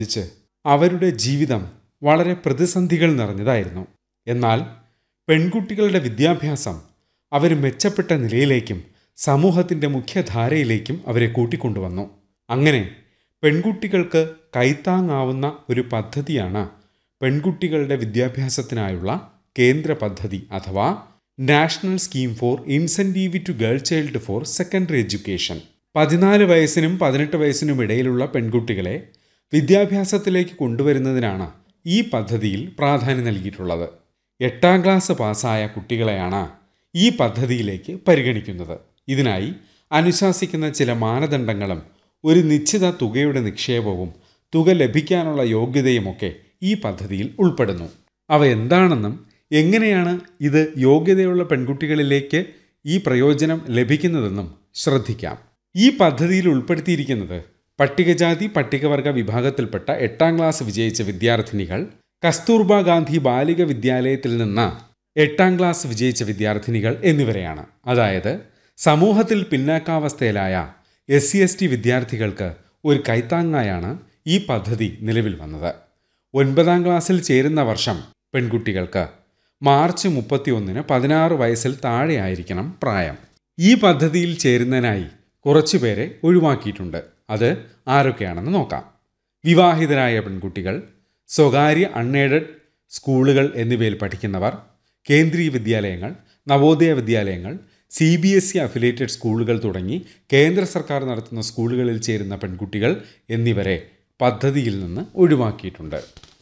ച്ച് അവരുടെ ജീവിതം വളരെ പ്രതിസന്ധികൾ നിറഞ്ഞതായിരുന്നു എന്നാൽ പെൺകുട്ടികളുടെ വിദ്യാഭ്യാസം അവർ മെച്ചപ്പെട്ട നിലയിലേക്കും സമൂഹത്തിൻ്റെ മുഖ്യധാരയിലേക്കും അവരെ കൂട്ടിക്കൊണ്ടുവന്നു അങ്ങനെ പെൺകുട്ടികൾക്ക് കൈത്താങ്ങാവുന്ന ഒരു പദ്ധതിയാണ് പെൺകുട്ടികളുടെ വിദ്യാഭ്യാസത്തിനായുള്ള കേന്ദ്ര പദ്ധതി അഥവാ national scheme for incentive to girl child for secondary education പതിനാല് വയസ്സിനും പതിനെട്ട് വയസ്സിനും ഇടയിലുള്ള പെൺകുട്ടികളെ വിദ്യാഭ്യാസത്തിലേക്ക് കൊണ്ടുവരുന്നതിനാണ് ഈ പദ്ധതിയിൽ പ്രാധാന്യം നൽകിയിട്ടുള്ളത് എട്ടാം ക്ലാസ് പാസ്സായ കുട്ടികളെയാണ് ഈ പദ്ധതിയിലേക്ക് പരിഗണിക്കുന്നത് ഇതിനായി അനുശാസിക്കുന്ന ചില മാനദണ്ഡങ്ങളും ഒരു നിശ്ചിത തുകയുടെ നിക്ഷേപവും തുക ലഭിക്കാനുള്ള യോഗ്യതയുമൊക്കെ ഈ പദ്ധതിയിൽ ഉൾപ്പെടുന്നു അവ എന്താണെന്നും എങ്ങനെയാണ് ഇത് യോഗ്യതയുള്ള പെൺകുട്ടികളിലേക്ക് ഈ പ്രയോജനം ലഭിക്കുന്നതെന്നും ശ്രദ്ധിക്കാം ഈ പദ്ധതിയിൽ ഉൾപ്പെടുത്തിയിരിക്കുന്നത് പട്ടികജാതി പട്ടികവർഗ വിഭാഗത്തിൽപ്പെട്ട എട്ടാം ക്ലാസ് വിജയിച്ച വിദ്യാർത്ഥിനികൾ കസ്തൂർബ ഗാന്ധി ബാലിക വിദ്യാലയത്തിൽ നിന്ന് എട്ടാം ക്ലാസ് വിജയിച്ച വിദ്യാർത്ഥിനികൾ എന്നിവരെയാണ് അതായത് സമൂഹത്തിൽ പിന്നാക്കാവസ്ഥയിലായ എസ് സി എസ് ടി വിദ്യാർത്ഥികൾക്ക് ഒരു കൈത്താങ്ങായാണ് ഈ പദ്ധതി നിലവിൽ വന്നത് ഒൻപതാം ക്ലാസ്സിൽ ചേരുന്ന വർഷം പെൺകുട്ടികൾക്ക് മാർച്ച് മുപ്പത്തിയൊന്നിന് പതിനാറ് വയസ്സിൽ താഴെയായിരിക്കണം പ്രായം ഈ പദ്ധതിയിൽ ചേരുന്നതിനായി കുറച്ചുപേരെ ഒഴിവാക്കിയിട്ടുണ്ട് അത് ആരൊക്കെയാണെന്ന് നോക്കാം വിവാഹിതരായ പെൺകുട്ടികൾ സ്വകാര്യ അൺഎയ്ഡഡ് സ്കൂളുകൾ എന്നിവയിൽ പഠിക്കുന്നവർ കേന്ദ്രീയ വിദ്യാലയങ്ങൾ നവോദയ വിദ്യാലയങ്ങൾ C B S E affiliated സ്കൂളുകൾ തുടങ്ങി കേന്ദ്ര സർക്കാർ നടത്തുന്ന സ്കൂളുകളിൽ ചേരുന്ന പെൺകുട്ടികൾ എന്നിവരെ പദ്ധതിയിൽ നിന്ന് ഒഴിവാക്കിയിട്ടുണ്ട്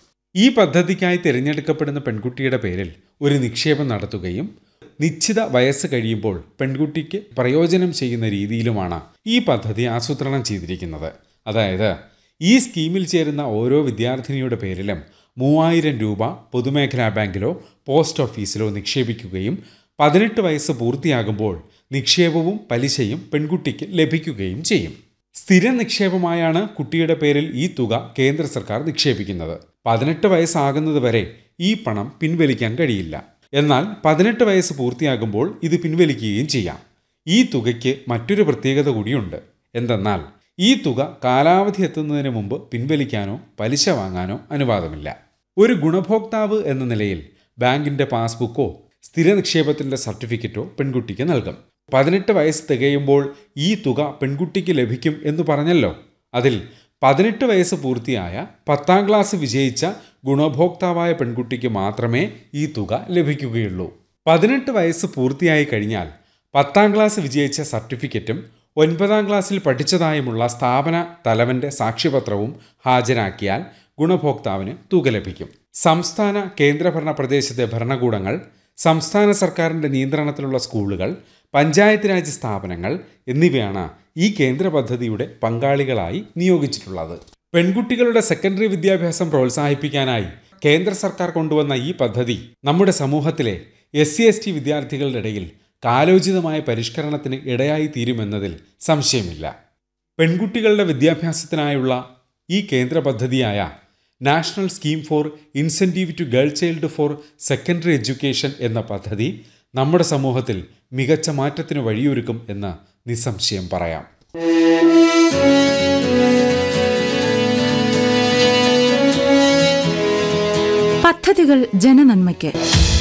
ഈ പദ്ധതിക്കായി തിരഞ്ഞെടുക്കപ്പെടുന്ന പെൺകുട്ടിയുടെ പേരിൽ ഒരു നിക്ഷേപം നടത്തുകയും നിശ്ചിത വയസ്സ് കഴിയുമ്പോൾ പെൺകുട്ടിക്ക് പ്രയോജനം ചെയ്യുന്ന രീതിയിലുമാണ് ഈ പദ്ധതി ആസൂത്രണം ചെയ്തിരിക്കുന്നത് അതായത് ഈ സ്കീമിൽ ചേരുന്ന ഓരോ വിദ്യാർത്ഥിനിയുടെ പേരിലും മൂവായിരം രൂപ പൊതുമേഖലാ ബാങ്കിലോ പോസ്റ്റ് ഓഫീസിലോ നിക്ഷേപിക്കുകയും പതിനെട്ട് വയസ്സ് പൂർത്തിയാകുമ്പോൾ നിക്ഷേപവും പലിശയും പെൺകുട്ടിക്ക് ലഭിക്കുകയും ചെയ്യും സ്ഥിര നിക്ഷേപമായാണ് കുട്ടിയുടെ പേരിൽ ഈ തുക കേന്ദ്ര സർക്കാർ നിക്ഷേപിക്കുന്നത് പതിനെട്ട് വയസ്സാകുന്നത് വരെ ഈ പണം പിൻവലിക്കാൻ കഴിയില്ല എന്നാൽ പതിനെട്ട് വയസ്സ് പൂർത്തിയാകുമ്പോൾ ഇത് പിൻവലിക്കുകയും ചെയ്യാം ഈ തുകയ്ക്ക് മറ്റൊരു പ്രത്യേകത കൂടിയുണ്ട് എന്തെന്നാൽ ഈ തുക കാലാവധി എത്തുന്നതിന് മുമ്പ് പിൻവലിക്കാനോ പലിശ വാങ്ങാനോ അനുവാദമില്ല ഒരു ഗുണഭോക്താവ് എന്ന നിലയിൽ ബാങ്കിന്റെ പാസ്ബുക്കോ സ്ഥിര നിക്ഷേപത്തിന്റെ സർട്ടിഫിക്കറ്റോ പെൺകുട്ടിക്ക് നൽകും പതിനെട്ട് വയസ്സ് തികയുമ്പോൾ ഈ തുക പെൺകുട്ടിക്ക് ലഭിക്കും എന്ന് പറഞ്ഞല്ലോ അതിൽ പതിനെട്ട് വയസ്സ് പൂർത്തിയായ പത്താം ക്ലാസ് വിജയിച്ച ഗുണഭോക്താവായ പെൺകുട്ടിക്ക് മാത്രമേ ഈ തുക ലഭിക്കുകയുള്ളൂ പതിനെട്ട് വയസ്സ് പൂർത്തിയായി കഴിഞ്ഞാൽ പത്താം ക്ലാസ് വിജയിച്ച സർട്ടിഫിക്കറ്റും ഒൻപതാം ക്ലാസ്സിൽ പഠിച്ചതായുമുള്ള സ്ഥാപന തലവന്റെ സാക്ഷ്യപത്രവും ഹാജരാക്കിയാൽ ഗുണഭോക്താവിന് തുക ലഭിക്കും സംസ്ഥാന കേന്ദ്രഭരണ പ്രദേശത്തെ ഭരണകൂടങ്ങൾ സംസ്ഥാന സർക്കാരിൻ്റെ നിയന്ത്രണത്തിലുള്ള സ്കൂളുകൾ പഞ്ചായത്ത് രാജ് സ്ഥാപനങ്ങൾ എന്നിവയാണ് ഈ കേന്ദ്ര പദ്ധതിയുടെ പങ്കാളികളായി നിയോഗിച്ചിട്ടുള്ളത് പെൺകുട്ടികളുടെ സെക്കൻഡറി വിദ്യാഭ്യാസം പ്രോത്സാഹിപ്പിക്കാനായി കേന്ദ്ര സർക്കാർ കൊണ്ടുവന്ന ഈ പദ്ധതി നമ്മുടെ സമൂഹത്തിലെ എസ് സി എസ് ടി വിദ്യാർത്ഥികളുടെ ഇടയിൽ കാലോചിതമായ പരിഷ്കരണത്തിന് ഇടയായി തീരുമെന്നതിൽ സംശയമില്ല പെൺകുട്ടികളുടെ വിദ്യാഭ്യാസത്തിനായുള്ള ഈ കേന്ദ്ര പദ്ധതിയായ national scheme for incentive to girl child for secondary education എന്ന പദ്ധതി നമ്മുടെ സമൂഹത്തിൽ മികച്ച മാറ്റത്തിന് വഴിയൊരുക്കും എന്ന് നിസ്സംശയം പറയാം പദ്ധതികൾ ജനനന്മയ്ക്ക്